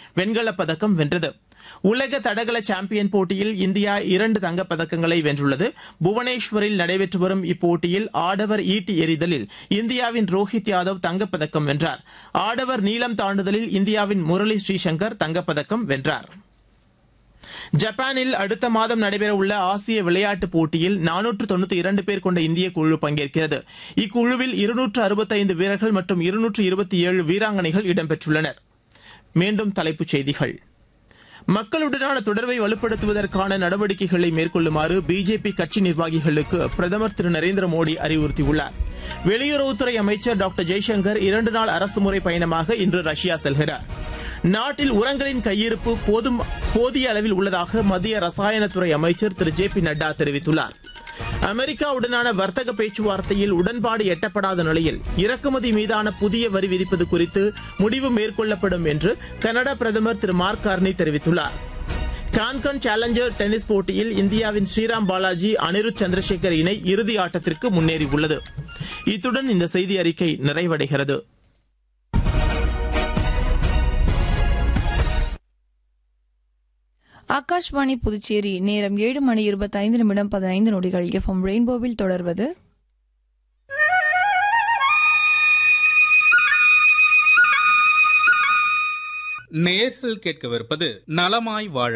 வெண்கலப் பதக்கம் வென்றது உலக தடகள சாம்பியன் போட்டியில் இந்தியா இரண்டு தங்கப் பதக்கங்களை வென்றுள்ளது புவனேஸ்வரில் நடைபெற்று வரும் இப்போட்டியில் ஆடவர் ஈட்டி எறிதலில் இந்தியாவின் ரோஹித் யாதவ் தங்கப் பதக்கம் வென்றார் ஆடவர் நீளம் தாண்டுதலில் இந்தியாவின் முரளி ஸ்ரீசங்கர் தங்கப்பதக்கம் வென்றார் ஜப்பானில் அடுத்த மாதம் நடைபெறவுள்ள ஆசிய விளையாட்டுப் போட்டியில் நானூற்று தொண்ணூத்தி இரண்டு பேர் கொண்ட இந்திய குழு பங்கேற்கிறது இக்குழுவில் இருநூற்று அறுபத்தைந்து வீரர்கள் மற்றும் இருநூற்று இருபத்தி ஏழு வீராங்கனைகள் இடம்பெற்றுள்ளனர் மீண்டும் தலைப்புச் செய்திகள் மக்களுடனான தொடர்பை வலுப்படுத்துவதற்கான நடவடிக்கைகளை மேற்கொள்ளுமாறு பிஜேபி கட்சி நிர்வாகிகளுக்கு பிரதமர் திரு நரேந்திர மோடி அறிவுறுத்தியுள்ளார் வெளியுறவுத்துறை அமைச்சர் டாக்டர் ஜெய்சங்கர் இரண்டு நாள் அரசுமுறை பயணமாக இன்று ரஷ்யா செல்கிறார் நாட்டில் உரங்களின் கையிருப்பு போதும் போதிய அளவில் உள்ளதாக மத்திய ரசாயனத்துறை அமைச்சர் திரு ஜே பி நட்டா தெரிவித்துள்ளார் அமெரிக்காவுடனான வர்த்தக பேச்சுவார்த்தையில் உடன்பாடு எட்டப்படாத நிலையில் இறக்குமதி மீதான புதிய வரி விதிப்பது குறித்து முடிவு மேற்கொள்ளப்படும் என்று கனடா பிரதமர் திரு மார்க் கார்னி தெரிவித்துள்ளார் கான்கன் சேலஞ்சர் டென்னிஸ் போட்டியில் இந்தியாவின் ஸ்ரீராம் பாலாஜி அனிருத் சந்திரசேகர் இணை இறுதி ஆட்டத்திற்கு முன்னேறியுள்ளது இத்துடன் இந்த செய்தி அறிக்கை நிறைவடைகிறது ஆகாஷ்வாணி புதுச்சேரி நேரம் ஏழு மணி இருபத்தைந்து நிமிடம் பதினைந்து நொடிகள் எஃப்எம் ரெயின்போவில் தொடர்வது நேர்கள் கேட்கவிருப்பது நலமாய் வாழ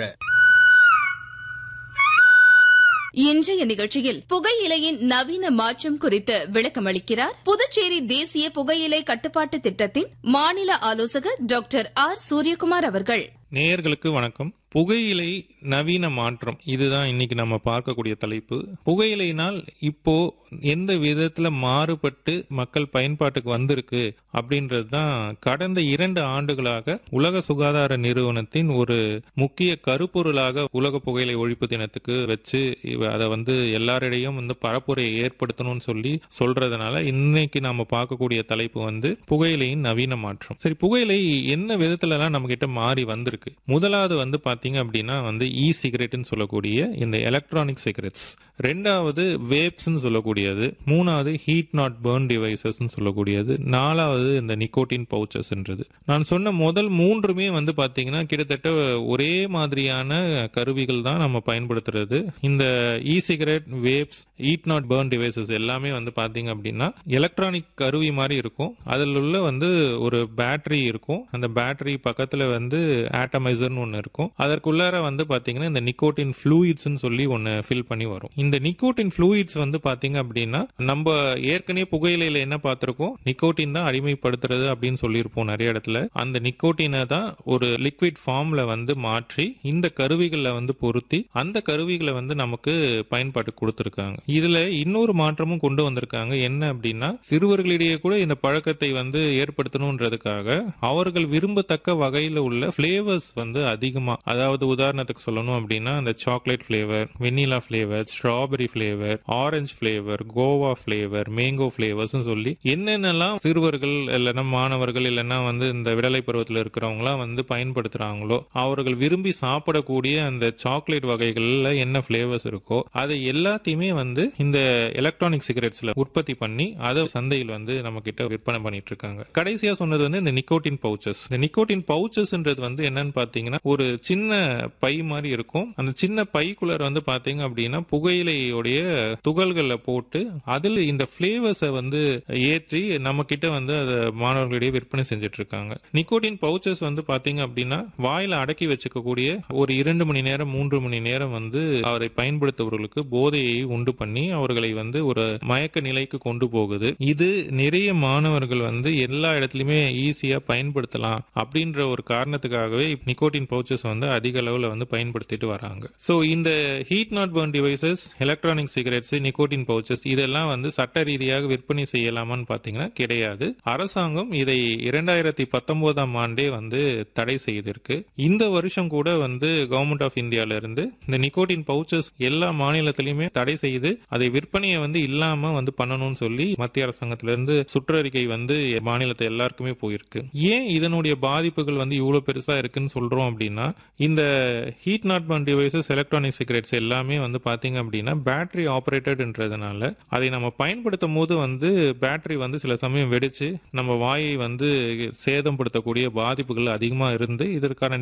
இன்றைய நிகழ்ச்சியில் புகையிலையின் நவீன மாற்றம் குறித்து விளக்கமளிக்கிறார் புதுச்சேரி தேசிய புகையிலை கட்டுப்பாட்டு திட்டத்தின் மாநில ஆலோசகர் டாக்டர் ஆர் சூரியகுமார் அவர்கள் நேயர்களுக்கு வணக்கம் புகையிலை நவீன மாற்றம் இதுதான் இன்னைக்கு நம்ம பார்க்கக்கூடிய தலைப்பு புகையிலைனால் இப்போ எந்த விதத்துல மாறுபட்டு மக்கள் பயன்பாட்டுக்கு வந்திருக்கு அப்படின்றது தான் கடந்த இரண்டு ஆண்டுகளாக உலக சுகாதார நிறுவனத்தின் ஒரு முக்கிய கருப்பொருளாக உலக புகையிலை ஒழிப்பு தினத்துக்கு வச்சு இவ- அதை வந்து எல்லாரிடையும் வந்து பரப்புரையை ஏற்படுத்தணும்னு சொல்லி சொல்றதுனால இன்னைக்கு நாம பார்க்கக்கூடிய தலைப்பு வந்து புகையிலையின் நவீன மாற்றம் சரி புகையிலை என்ன விதத்துல எல்லாம் நம்ம கிட்ட மாறி வந்திருக்கு முதலாவது வந்து பாத்தீங்க அப்படின்னா வந்து இ சிகரெட்னு சொல்லக்கூடிய இந்த எலக்ட்ரானிக் சிகரெட்ஸ் ரெண்டாவது வேப்ஸ்னு சொல்லக்கூடியது மூணாவது ஹீட் நாட் பேர்ன் டிவைசஸ்னு சொல்லக்கூடியது நாலாவது இந்த நிக்கோட்டின் பவுச்சஸ்ன்றது நான் சொன்ன முதல் மூன்றுமே வந்து பாத்தீங்கன்னா கிட்டத்தட்ட ஒரே மாதிரியான கருவிகள் தான் நம்ம பயன்படுத்துறது இந்த E cigarette vapes heat not burn devices எல்லாமே வந்து பாத்தீங்க அப்படின்னா எலக்ட்ரானிக் கருவி மாதிரி இருக்கும் அதில் உள்ள வந்து ஒரு பேட்டரி இருக்கும் அந்த பேட்டரி பக்கத்துல வந்து ஆட்டமைசர்னு ஒன்று இருக்கும் அதற்குள்ளார வந்து பாத்தீங்கன்னா இந்த நிக்கோட்டின் ஃப்ளூயிட்ஸ்னு சொல்லி ஒன்று ஃபில் பண்ணி வரும் இந்த நிக்கோட்டின் ஃப்ளூயிட்ஸ் வந்து பாத்தீங்க அப்படின்னா நம்ம ஏற்கனவே புகையிலையில என்ன பார்த்திருக்கோம் நிக்கோட்டின் தான் அடிமைப்படுத்துறது அப்படின்னு சொல்லியிருப்போம் நிறைய இடத்துல அந்த நிக்கோட்டினை தான் ஒரு லிக்விட் ஃபார்ம்ல வந்து மாற்றி இந்த கருவிகளை வந்து பொருத்தி அந்த கருவிகளை வந்து நமக்கு பயன்பாட்டுக்கு கொடுத்துருக்காங்க இதுல இன்னொரு மாற்றமும் கொண்டு வந்திருக்காங்க என்ன அப்படின்னா சிறுவர்களிடையே கூட இந்த பழக்கத்தை வந்து ஏற்படுத்தணுன்றதுக்காக அவர்கள் விரும்பத்தக்க வகையில உள்ள ஃபிளேவர்ஸ் வந்து அதிகமா அதாவது உதாரணத்துக்கு சொல்லணும் அப்படின்னா அந்த chocolate flavour vanilla flavour strawberry flavour orange flavour guava flavour mango flavours சொல்லி என்னென்னலாம் சிறுவர்கள் இல்லைன்னா மாணவர்கள் இல்லைன்னா வந்து இந்த விடலை பருவத்தில் இருக்கிறவங்களாம் வந்து பயன்படுத்துறாங்களோ அவர்கள் விரும்பி சாப்பிடக்கூடிய அந்த சாக்லேட் வகைகள்ல என்ன ஃபிளேவர்ஸ் இருக்கோ அதை எல்லாத்தையுமே வந்து இந்த எலக்ட்ரானிக் சிகரெட்ஸ்ல உற்பத்தி பண்ணி அதை சந்தையில் வந்து நம்ம கிட்ட விற்பனை பண்ணிட்டு இருக்காங்க கடைசியா சொன்னது வந்து இந்த நிக்கோட்டின் பவுச்சஸ் இந்த நிக்கோட்டின் பவுச்சஸ்ன்றது வந்து என்னன்னு பாத்தீங்கன்னா ஒரு சின்ன பை மாதிரி இருக்கும் அந்த சின்ன பைக்குள்ளர் வந்து பாத்தீங்க அப்படின்னா புகையிலையுடைய துகள்களை போட்டு அதில் இந்த பிளேவர்ஸை வந்து ஏற்றி நம்ம கிட்ட வந்து அதை மாணவர்களிடையே விற்பனை செஞ்சுட்டு இருக்காங்க நிக்கோட்டின் பவுச்சஸ் வந்து பாத்தீங்க அப்படின்னா வாயில அடக்கி வச்சுக்கக்கூடிய ஒரு இரண்டு மணி நேரம் மூன்று மணி நேரம் வந்து அவரை பயன்படுத்துபவர்களுக்கு போதையை உண்டு பண்ணி அவர்களை வந்து ஒரு மயக்க நிலைக்கு கொண்டு போகுது இது நிறைய மாணவர்கள் வந்து எல்லா இடத்துலயுமே ஈஸியா பயன்படுத்தலாம் அப்படின்ற ஒரு காரணத்துக்காகவே நிக்கோட்டின் பவுச்சஸ் வந்து அதிக அளவுல வந்து பயன்படுத்திட்டு வராங்க சோ இந்த heat not burn devices electronic cigarettes nicotine pouches இதெல்லாம் வந்து சட்ட ரீதியாக விற்பனை செய்யலாமான்னு பாத்தீங்கன்னா கிடையாது அரசாங்கம் இதை இரண்டாயிரத்தி பத்தொன்பதாம் ஆண்டே வந்து தடை செய்திருக்கு இந்த வருஷம் கூட வந்து கவர்மெண்ட் ஆஃப் இந்தியால இருந்து இந்த நிக்கோட்டின் பவுச்சஸ் எல்லா மாநிலத்திலயுமே தடை செய்து அதை விற்பனையை வந்து இல்லாம வந்து பண்ணணும்னு சொல்லி மத்திய அரசாங்கத்தில இருந்து சுற்றறிக்கை வந்து மாநிலத்தை எல்லாருக்குமே போயிருக்கு ஏன் இதனுடைய பாதிப்புகள் வந்து இவ்வளவு பெருசா இருக்குன்னு சொல்றோம் அப்படின்னா இந்த heat not burn devices electronic cigarettes எல்லாமே வந்து பாத்தீங்க அப்படின்னா பேட்டரி ஆபரேட்டட்ன்றதுனால அதை நம்ம பயன்படுத்தும் போது வந்து பேட்டரி வந்து சில சமயம் வெடிச்சு நம்ம வாயை வந்து சேதப்படுத்தக்கூடிய பாதிப்புகள் அதிகமா இருந்து இதற்கான